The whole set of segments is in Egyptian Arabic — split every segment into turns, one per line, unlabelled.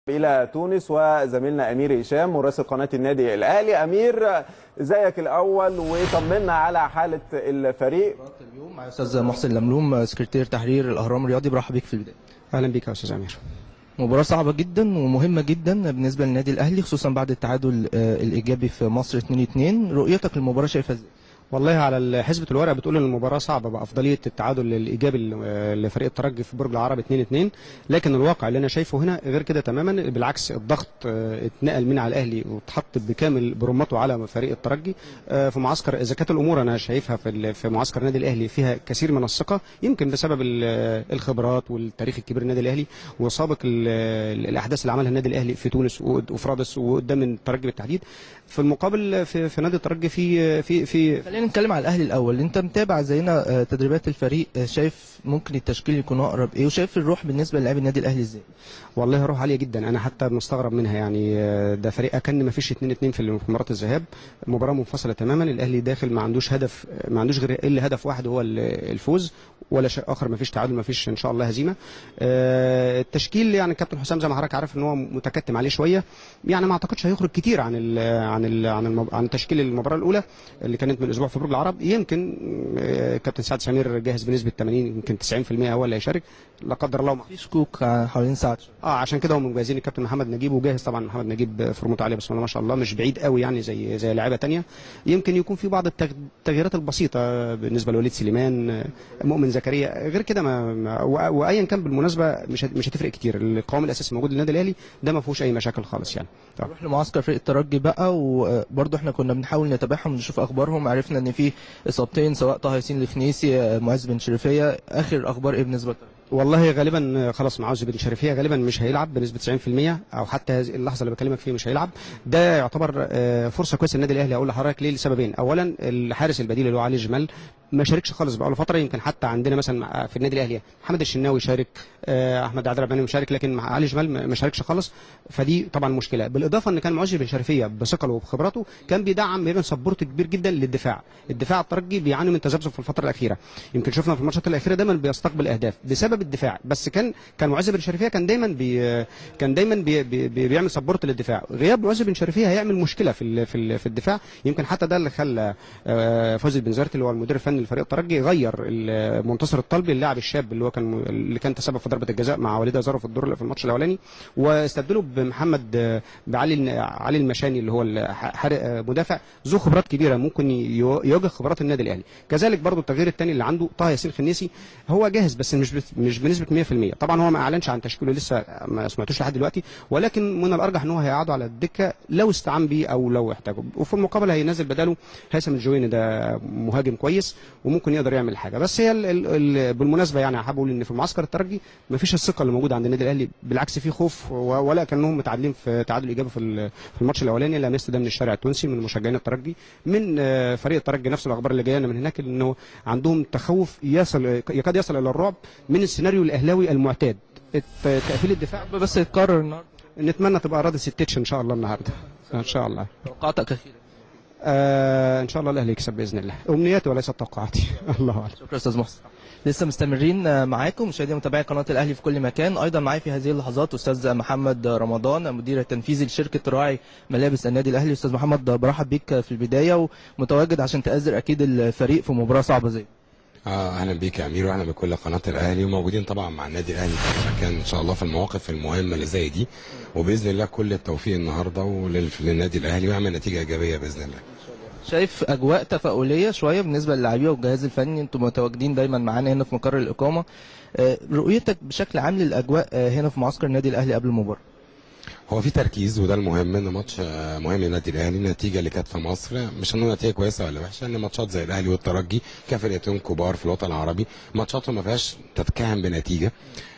الى تونس وزميلنا امير هشام مراسل قناه النادي الاهلي امير ازيك الاول وطمنا على حاله الفريق
اليوم مع الاستاذ محسن لملوم سكرتير تحرير الاهرام الرياضي برحب بيك في البدايه
اهلا بيك يا استاذ امير
مباراة صعبة جدا ومهمة جدا بالنسبة للنادي الأهلي خصوصا بعد التعادل آه، الإيجابي في مصر 2-2 رؤيتك للمباراة شايفها ازاي؟
والله على حسبة الورقة بتقول ان المباراة صعبة بأفضلية التعادل الإيجابي ل- لفريق الترجي في برج العرب 2-2 لكن الواقع اللي أنا شايفه هنا غير كده تماما بالعكس الضغط آه، اتنقل من على الأهلي واتحط بكامل برمته على فريق الترجي آه، في معسكر إذا كانت الأمور أنا شايفها في ال- في معسكر النادي الأهلي فيها كثير من الثقة يمكن بسبب ال- الخبرات والتاريخ الكبير للنادي الأهلي وسابق ال- الأحداث اللي عملها النادي الأهلي في تونس وقد- وفرادس وقدام الترجي بالتحديد في المقابل في, في نادي الترجي في في في
خلينا نتكلم على الأهلي الأول أنت متابع زينا آه، تدريبات الفريق آه، شايف ممكن التشكيل يكون أقرب إيه وشايف الروح بالنسبة للاعبي النادي الأهلي ازاي؟
والله روح عاليه جدا انا حتى مستغرب منها يعني آه، ده فريق اكن ما فيش 2 2 في مباراه الذهاب مباراه منفصله تماما الاهلي داخل ما عندوش هدف ما عندوش غير الا هدف واحد هو ال- الفوز ولا شيء اخر ما فيش تعادل ما فيش ان شاء الله هزيمه آه، التشكيل يعني الكابتن حسام زي ما حضرتك عارف ان هو متكتم عليه شويه يعني ما اعتقدش هيخرج كتير عن ال عن ال عن المب... عن تشكيل المباراه الاولى اللي كانت من اسبوع في برج العرب يمكن آه، كابتن سعد سمير جاهز بنسبه 80 يمكن 90% هو اللي هيشارك لا قدر الله ما
في شكوك آه، حوالين سعد
اه عشان كده هم مجهزين الكابتن محمد نجيب وجاهز طبعا محمد نجيب فورمته عاليه بسم الله ما شاء الله مش بعيد قوي يعني زي زي لعيبه تانية يمكن يكون في بعض التغ- التغييرات البسيطه بالنسبه لوليد سليمان آه، مؤمن زكريا غير كده ما, ما وأ- وايا كان بالمناسبه مش هت- مش هتفرق كتير القوام الاساسي موجود للنادي الاهلي ده ما فيهوش اي مشاكل خالص يعني آه.
نروح لمعسكر فريق الترجي بقى وبرضه احنا كنا بنحاول نتابعهم نشوف اخبارهم عرفنا ان في اصابتين سواء طه ياسين الخنيسي آه، معز بن شريفيه اخر اخبار ايه بالنسبه للترجي؟
والله غالبا خلاص معوذ بن شريفيه غالبا مش هيلعب بنسبه 90% او حتى هذه اللحظه اللي بكلمك فيها مش هيلعب ده يعتبر آه، فرصه كويسه للنادي الاهلي اقول لحضرتك ليه لسببين اولا الحارس البديل اللي هو علي جمال ما شاركش خالص بقاله فتره يمكن حتى عندنا مثلا مع- في النادي الاهلي محمد الشناوي شارك آه، احمد عادل رباني مشارك لكن مع علي جمال ما ما شاركش خالص فدي طبعا مشكله بالاضافه ان كان معوذ بن شريفيه بثقله وبخبراته كان بيدعم بيعمل سبورت كبير جدا للدفاع الدفاع الترجي بيعاني من تذبذب في الفتره الاخيره يمكن شفنا في الماتشات الاخيره دايما بيستقبل اهداف بسبب الدفاع بس كان كان معز بن شريفيه كان دايما بي كان دايما بي بي بي بيعمل سبورت للدفاع غياب معز بن شريفيه هيعمل مشكله في ال في, ال في الدفاع يمكن حتى ده اللي خلى آه، فوزي بن زرتي اللي هو المدير الفني لفريق الترجي غير ال- منتصر الطلبي اللاعب الشاب اللي هو كان م- اللي كان تسبب في ضربه الجزاء مع وليد ازارو في الدور في الماتش الاولاني واستبدله بمحمد آه، بعلي الن- علي المشاني اللي هو ال- ح- حارق- آه، مدافع ذو خبرات كبيره ممكن ي- يواجه خبرات النادي الاهلي كذلك برضو التغيير الثاني اللي عنده طه ياسين خنيسي هو جاهز بس مش بس- مش بنسبه 100% طبعا هو ما اعلنش عن تشكيله لسه ما سمعتوش لحد دلوقتي ولكن من الارجح ان هو هيقعدوا على الدكه لو استعان بيه او لو احتاجه وفي المقابل هينزل بداله هيثم الجويني ده مهاجم كويس وممكن يقدر يعمل حاجه بس هي ال ال ال بالمناسبه يعني حابب اقول ان في معسكر الترجي ما فيش الثقه اللي موجوده عند النادي الاهلي بالعكس في خوف و- ولا كانهم متعادلين في تعادل ايجابي في ال- في الماتش الاولاني لمست ده من الشارع التونسي من مشجعين الترجي من آه، فريق الترجي نفس الاخبار اللي جايه لنا من هناك انه عندهم تخوف يصل يكاد يصل الى الرعب من السيناريو الاهلاوي المعتاد الت- تقفيل الدفاع
بس يتكرر النهارده
نتمنى تبقى راضي ستيتش ان شاء الله النهارده ان شاء الله
توقعاتك اخيرا
آه ان شاء الله الاهلي يكسب باذن الله امنياتي وليست توقعاتي الله اعلم
شكرا استاذ محسن لسه مستمرين آه، معاكم مشاهدي متابعي قناه الاهلي في كل مكان ايضا معايا في هذه اللحظات استاذ محمد رمضان مدير التنفيذي لشركه راعي ملابس النادي الاهلي استاذ محمد برحب بيك في البدايه ومتواجد عشان تأزر اكيد الفريق في مباراه صعبه زي دي.
اه اهلا بيك يا امير واهلا بكل قناه الاهلي وموجودين طبعا مع النادي الاهلي في مكان ان شاء الله في المواقف المهمه اللي زي دي وباذن الله كل التوفيق النهارده ولل- للنادي الاهلي ويعمل نتيجه ايجابيه باذن الله
شايف اجواء تفاؤليه شويه بالنسبه للاعبيه والجهاز الفني انتم متواجدين دايما معانا هنا في مقر الاقامه آه، رؤيتك بشكل عام للاجواء آه، هنا في معسكر النادي الاهلي قبل المباراه
هو في تركيز وده المهم ان ماتش آه، مهم للنادي الاهلي النتيجه اللي كانت في مصر مش هنقول نتيجه كويسه ولا وحشه ان ماتشات زي الاهلي والترجي كفرقتين كبار في الوطن العربي ماتشاتهم ما فيهاش تتكهن بنتيجه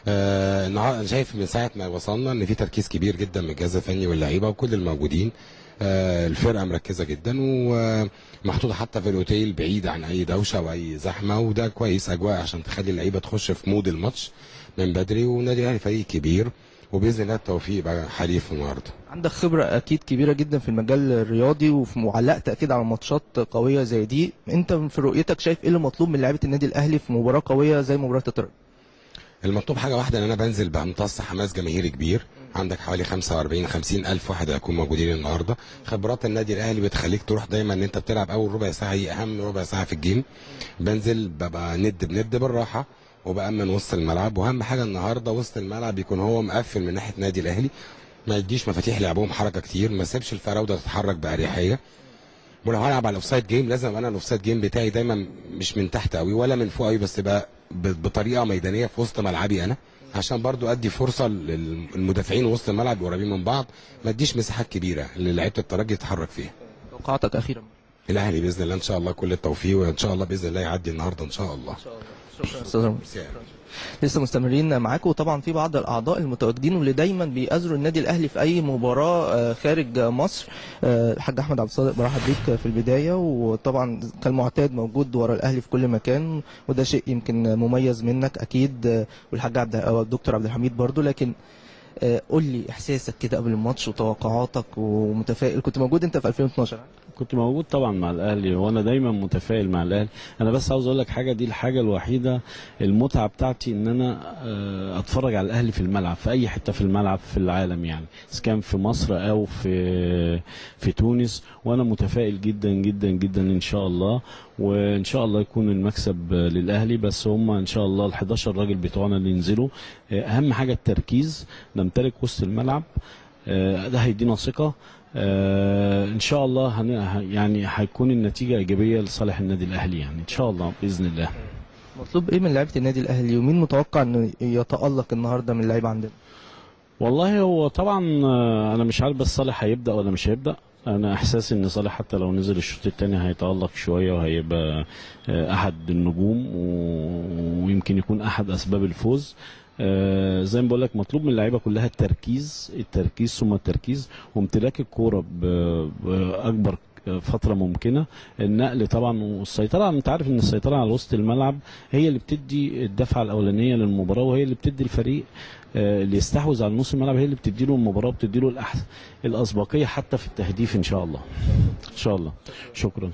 آه النهارده أنا شايف من ساعه ما وصلنا ان في تركيز كبير جدا من الجهاز الفني واللعيبه وكل الموجودين آه الفرقه مركزه جدا ومحطوطه حتى في الاوتيل بعيد عن اي دوشه واي زحمه وده كويس اجواء عشان تخلي اللعيبه تخش في مود الماتش من بدري والنادي الاهلي فريق كبير وباذن الله التوفيق يبقى حليف النهارده
عندك خبره اكيد كبيره جدا في المجال الرياضي وفي معلقت اكيد على ماتشات قويه زي دي انت في رؤيتك شايف ايه اللي مطلوب من لعيبه النادي الاهلي في مباراه قويه زي مباراه الترجي
المطلوب حاجه واحده ان انا بنزل بامتص حماس جماهيري كبير عندك حوالي 45 50 الف واحد هيكون موجودين النهارده خبرات النادي الاهلي بتخليك تروح دايما ان انت بتلعب اول ربع ساعه هي اهم ربع ساعه في الجيم بنزل ببقى ند بند بالراحه وبامن وسط الملعب واهم حاجه النهارده وسط الملعب يكون هو مقفل من ناحيه النادي الاهلي ما يديش مفاتيح لعبهم حركه كتير ما سيبش الفراوده تتحرك باريحيه ولو هلعب على الاوفسايد جيم لازم ابقى انا الاوفسايد جيم بتاعي دايما مش من تحت قوي ولا من فوق قوي بس يبقى ب- بطريقه ميدانيه في وسط ملعبي انا عشان برضو ادي فرصه للمدافعين وسط الملعب قريبين من بعض ما اديش مساحات كبيره للعيبه الترجي يتحرك فيها
توقعاتك اخيرا
الاهلي باذن الله ان شاء الله كل التوفيق وان شاء الله باذن الله يعدي النهارده ان شاء الله
شكرا استاذ رامي لسه مستمرين معاكم وطبعا في بعض الاعضاء المتواجدين واللي دايما بيأزروا النادي الاهلي في اي مباراه آه، خارج مصر آه، الحاج احمد عبد الصادق برحب بيك في البدايه وطبعا كالمعتاد موجود ورا الاهلي في كل مكان وده شيء يمكن مميز منك اكيد آه، والحاج عبد أو الدكتور عبد الحميد برضو لكن آه، قول لي احساسك كده قبل الماتش وتوقعاتك ومتفائل كنت موجود انت في 2012
كنت موجود طبعا مع الاهلي وانا دايما متفائل مع الاهلي انا بس عاوز اقول لك حاجه دي الحاجه الوحيده المتعه بتاعتي ان انا آه، اتفرج على الاهلي في الملعب في اي حته في الملعب في العالم يعني اذا كان في مصر او في في تونس وانا متفائل جدا جدا جدا ان شاء الله وان شاء الله يكون المكسب آه، للاهلي بس هم ان شاء الله ال 11 راجل بتوعنا اللي ينزلوا آه، اهم حاجه التركيز نمتلك وسط الملعب آه، ده هيدينا ثقه آه ان شاء الله هن... ه- يعني هيكون النتيجه ايجابيه لصالح النادي الاهلي يعني ان شاء الله باذن الله
مطلوب ايه من لعيبه النادي الاهلي ومين متوقع انه يتالق النهارده من اللعيبه عندنا
والله هو طبعا آه، انا مش عارف بس صالح هيبدا ولا مش هيبدا انا احساسي ان صالح حتى لو نزل الشوط الثاني هيتالق شويه وهيبقى آه، احد النجوم و- ويمكن يكون احد اسباب الفوز آه، زي ما بقول لك مطلوب من اللعيبه كلها التركيز التركيز ثم التركيز وامتلاك الكوره ب- باكبر فترة ممكنة النقل طبعا والسيطرة انت عارف ان السيطرة على وسط الملعب هي اللي بتدي الدفعة الأولانية للمباراة وهي اللي بتدي الفريق آه، اللي يستحوذ على نص الملعب هي اللي بتدي له المباراة وبتدي له الأحسن الأسبقية حتى في التهديف إن شاء الله إن شاء الله شكرا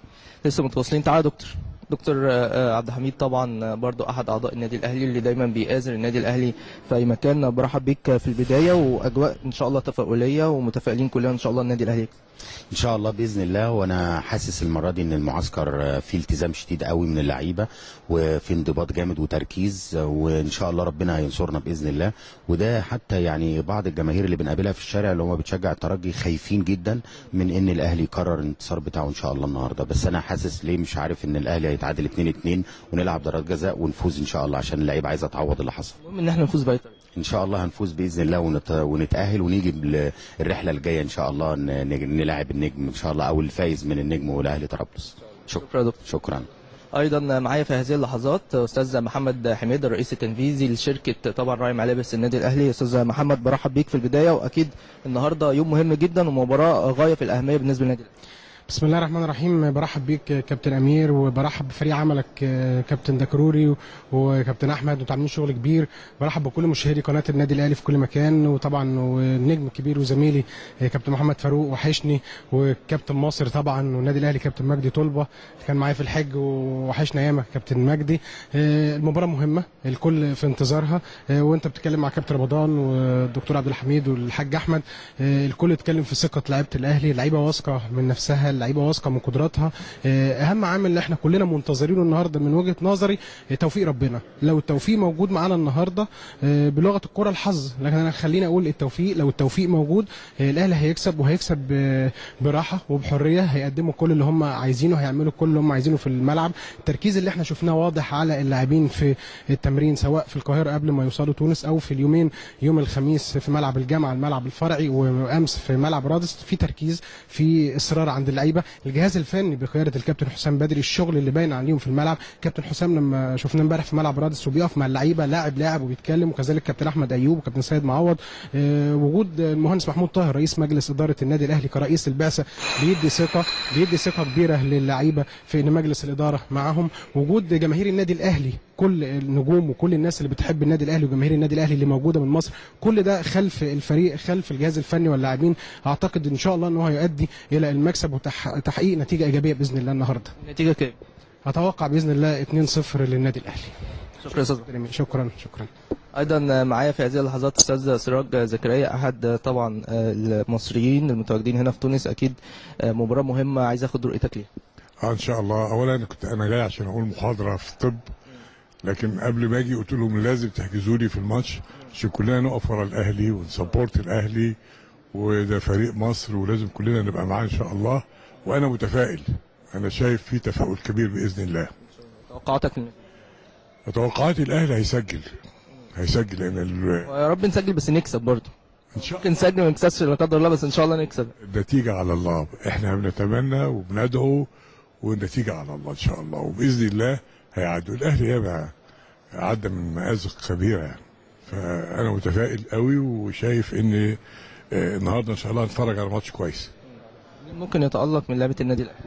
لسه متواصلين تعالى يا دكتور دكتور آه، آه، عبد الحميد طبعا آه، برضو احد اعضاء النادي الاهلي اللي دايما بيآزر النادي الاهلي في اي مكان برحب بيك في البدايه واجواء ان شاء الله تفاؤليه ومتفائلين كلنا ان شاء الله النادي الاهلي يكسب.
ان شاء الله باذن الله وانا حاسس المره دي ان المعسكر آه، فيه التزام شديد قوي من اللعيبه وفي انضباط جامد وتركيز آه، وان شاء الله ربنا هينصرنا باذن الله وده حتى يعني بعض الجماهير اللي بنقابلها في الشارع اللي هم بتشجع الترجي خايفين جدا من ان الاهلي يكرر الانتصار بتاعه ان شاء الله النهارده بس انا حاسس ليه مش عارف ان الاهلي هيتعادل 2 2 ونلعب ضربات جزاء ونفوز ان شاء الله عشان اللعيبه عايزه تعوض اللي حصل
المهم ان احنا نفوز باي طريقه
ان شاء الله هنفوز باذن الله ونت... ونتاهل ونيجي بال- الرحله الجايه ان شاء الله ن... ن- نلاعب النجم ان شاء الله او الفايز من النجم والاهلي طرابلس شكرا
شكرا يا دكتور
شكرا
ايضا معايا في هذه اللحظات استاذ محمد حميد الرئيس التنفيذي لشركه طبعا راعي ملابس النادي الاهلي استاذ محمد برحب بيك في البدايه واكيد النهارده يوم مهم جدا ومباراه غايه في الاهميه بالنسبه للنادي الاهلي
بسم الله الرحمن الرحيم برحب بيك كابتن امير وبرحب بفريق عملك آه، كابتن دكروري وكابتن احمد وانتوا عاملين شغل كبير برحب بكل مشاهدي قناه النادي الاهلي في كل مكان وطبعا والنجم الكبير وزميلي آه، كابتن محمد فاروق وحشني وكابتن مصر طبعا والنادي الاهلي كابتن مجدي طلبه اللي كان معايا في الحج ووحشنا ياما كابتن مجدي آه، المباراه مهمه الكل في انتظارها آه، وانت بتتكلم مع كابتن رمضان والدكتور عبد الحميد والحاج احمد آه، الكل اتكلم في ثقه لعيبه الاهلي لعيبه واثقه من نفسها اللعيبه واثقه من قدراتها آه، اهم عامل اللي احنا كلنا منتظرينه النهارده من وجهه نظري آه، توفيق ربنا لو التوفيق موجود معانا النهارده آه، بلغه الكره الحظ لكن انا خليني اقول التوفيق لو التوفيق موجود آه، الاهلي هيكسب وهيكسب آه، براحه وبحريه هيقدموا كل اللي هم عايزينه هيعملوا كل اللي هم عايزينه في الملعب التركيز اللي احنا شفناه واضح على اللاعبين في التمرين سواء في القاهره قبل ما يوصلوا تونس او في اليومين يوم الخميس في ملعب الجامعه الملعب الفرعي وامس في ملعب رادس في تركيز في اصرار عند اللعيبه الجهاز الفني بقياده الكابتن حسام بدري الشغل اللي باين عليهم في الملعب كابتن حسام لما شفناه امبارح في ملعب رادس وبيقف مع اللعيبه لاعب لاعب وبيتكلم وكذلك كابتن احمد ايوب وكابتن سيد معوض آه، وجود المهندس محمود طاهر رئيس مجلس اداره النادي الاهلي كرئيس البعثه بيدي ثقه بيدي ثقه كبيره للعيبه في ان مجلس الاداره معاهم وجود جماهير النادي الاهلي كل النجوم وكل الناس اللي بتحب النادي الاهلي وجماهير النادي الاهلي اللي موجوده من مصر كل ده خلف الفريق خلف الجهاز الفني واللاعبين اعتقد ان شاء الله ان هو هيؤدي الى المكسب وتحقيق نتيجه ايجابيه باذن الله النهارده
النتيجه كام
اتوقع باذن الله 2-0 للنادي الاهلي
شكرا يا استاذ
شكرا شكرا
ايضا معايا في هذه اللحظات استاذ سراج زكريا احد طبعا المصريين المتواجدين هنا في تونس اكيد مباراه مهمه عايز اخد رؤيتك ليها
اه ان شاء الله اولا كنت انا جاي عشان اقول محاضره في الطب لكن قبل ما اجي قلت لهم لازم تحجزوا لي في الماتش عشان كلنا نقف ورا الاهلي ونسبورت الاهلي وده فريق مصر ولازم كلنا نبقى معاه ان شاء الله وانا متفائل انا شايف في تفاؤل كبير باذن الله
توقعاتك للنتيجة.
توقعاتي الاهلي هيسجل هيسجل لان ال-
ويا رب نسجل بس نكسب برضه
ان شاء
ممكن نسجل ما نكسبش لا قدر الله بس ان شاء الله نكسب
النتيجة على الله احنا بنتمنى وبندعو والنتيجة على الله ان شاء الله وبإذن الله هيعدوا الاهلي يبقى عدى من مآزق كبيرة يعني فأنا متفائل قوي وشايف ان آه، النهارده ان شاء الله هنتفرج على ماتش كويس
مين ممكن يتالق من لعبه النادي الاهلي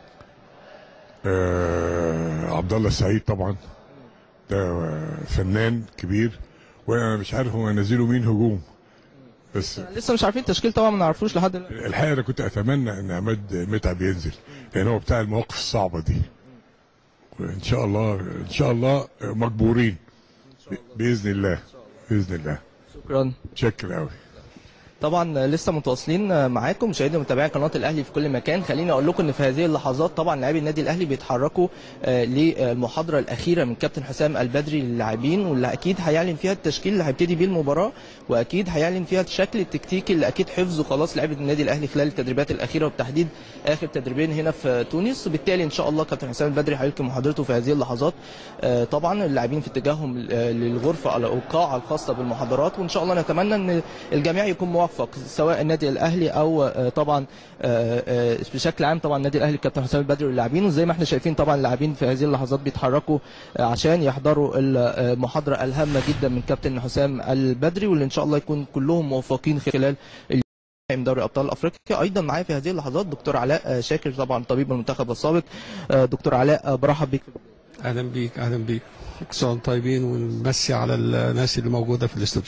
آه عبد الله السعيد طبعا ده آه، فنان كبير وانا مش عارف هم ينزلوا مين هجوم بس
لسه مش عارفين التشكيل طبعا ما نعرفوش لحد دلوقتي
الحقيقه انا كنت اتمنى ان عماد متعب ينزل لان هو بتاع المواقف الصعبه دي وان شاء الله ان شاء الله مجبورين ب- باذن الله باذن الله
شكرا
شكر قوي
طبعا لسه متواصلين معاكم مشاهدي ومتابعي قناه الاهلي في كل مكان خليني اقول لكم ان في هذه اللحظات طبعا لاعبي النادي الاهلي بيتحركوا آه، للمحاضره الاخيره من كابتن حسام البدري للاعبين واللي اكيد هيعلن فيها التشكيل اللي هيبتدي بيه المباراه واكيد هيعلن فيها الشكل التكتيكي اللي اكيد حفظه خلاص لعيبه النادي الاهلي خلال التدريبات الاخيره وبالتحديد اخر تدريبين هنا في تونس وبالتالي ان شاء الله كابتن حسام البدري هيلقي محاضرته في هذه اللحظات آه، طبعا اللاعبين في اتجاههم آه، للغرفه او القاعه الخاصه بالمحاضرات وان شاء الله نتمنى ان الجميع يكون موفق سواء النادي الاهلي او آه، طبعا آه، آه، بشكل عام طبعا النادي الاهلي كابتن حسام البدري واللاعبين وزي ما احنا شايفين طبعا اللاعبين في هذه اللحظات بيتحركوا آه، عشان يحضروا المحاضره الهامه جدا من كابتن حسام البدري واللي ان شاء الله يكون كلهم موفقين خلال من دوري ابطال افريقيا ايضا معايا في هذه اللحظات دكتور علاء آه، شاكر طبعا طبيب المنتخب السابق آه، دكتور علاء آه، برحب بيك
اهلا بيك اهلا بيك كل سنه وانتم طيبين ونمسي على الناس اللي موجوده في الاستوديو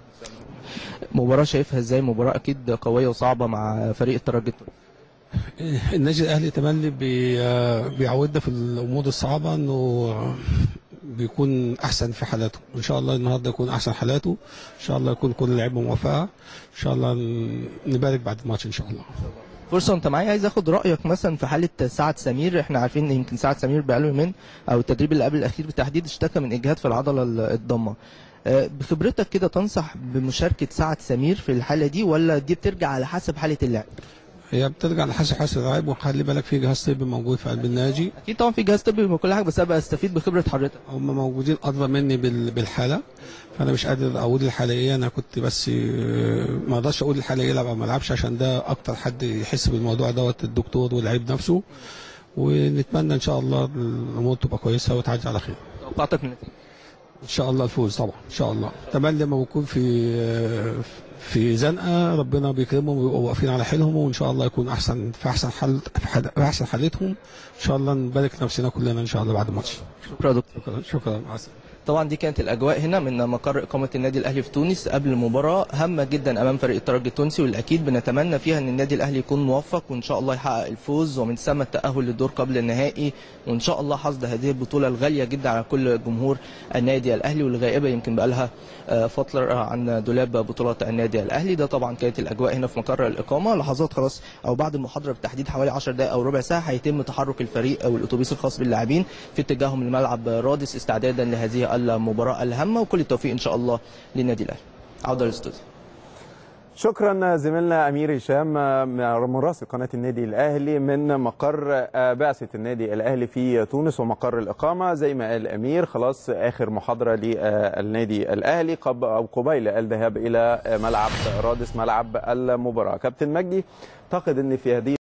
مباراه شايفها ازاي مباراه اكيد قويه وصعبه مع فريق الترجي التونسي.
النادي الاهلي تملي بي- بيعودنا في الامور الصعبه انه بيكون احسن في حالاته ان شاء الله النهارده يكون احسن حالاته ان شاء الله يكون كل لعيبه موفقه ان شاء الله ن- نبارك بعد الماتش ان شاء الله
فرصه انت معايا عايز اخد رايك مثلا في حاله سعد سمير احنا عارفين ان يمكن سعد سمير بقاله يومين او التدريب اللي قبل الاخير بالتحديد اشتكى من اجهاد في العضله ال- الضمه آه، بخبرتك كده تنصح بمشاركه سعد سمير في الحاله دي ولا دي بترجع على حسب حاله اللاعب
هي بترجع لحسب حسب اللاعب وخلي بالك في جهاز طبي موجود في قلب النادي
اكيد طبعا في جهاز طبي وكل حاجه بس ابقى استفيد بخبره حضرتك
هم موجودين ادرى مني بال- بالحاله فانا مش قادر اقول الحاله ايه انا كنت بس آه، ما اقدرش اقول الحاله ايه يلعب او ما يلعبش عشان ده اكتر حد يحس بالموضوع دوت الدكتور واللعيب نفسه ونتمنى ان شاء الله الامور تبقى كويسه وتعدي على خير
توقعاتك من النتيجه
ان شاء الله الفوز طبعا ان شاء الله تمام لما بكون في آه، في زنقه ربنا بيكرمهم ويبقوا واقفين على حيلهم وان شاء الله يكون احسن في احسن حال في حد- في احسن حالتهم ان شاء الله نبارك نفسنا كلنا ان شاء الله بعد الماتش
شكرا يا دكتور
شكرا شكرا مع السلامه
طبعا دي كانت الاجواء هنا من مقر اقامه النادي الاهلي في تونس قبل المباراه هامه جدا امام فريق الترجي التونسي واللي اكيد بنتمنى فيها ان النادي الاهلي يكون موفق وان شاء الله يحقق الفوز ومن ثم التاهل للدور قبل النهائي وان شاء الله حصد هذه البطوله الغاليه جدا على كل جمهور النادي الاهلي واللي غائبه يمكن بقالها آه، فتره عن دولاب بطولات النادي الاهلي ده طبعا كانت الاجواء هنا في مقر الاقامه لحظات خلاص او بعد المحاضره بالتحديد حوالي 10 دقائق او ربع ساعه هيتم تحرك الفريق او الاتوبيس الخاص باللاعبين في اتجاههم لملعب رادس استعدادا لهذه المباراه الهامه وكل التوفيق ان شاء الله للنادي الاهلي عوده للاستوديو
شكرا زميلنا امير هشام مراسل قناه النادي الاهلي من مقر بعثه النادي الاهلي في تونس ومقر الاقامه زي ما قال امير خلاص اخر محاضره للنادي الاهلي قب او قبيل الذهاب الى ملعب رادس ملعب المباراه كابتن مجدي اعتقد ان في هذه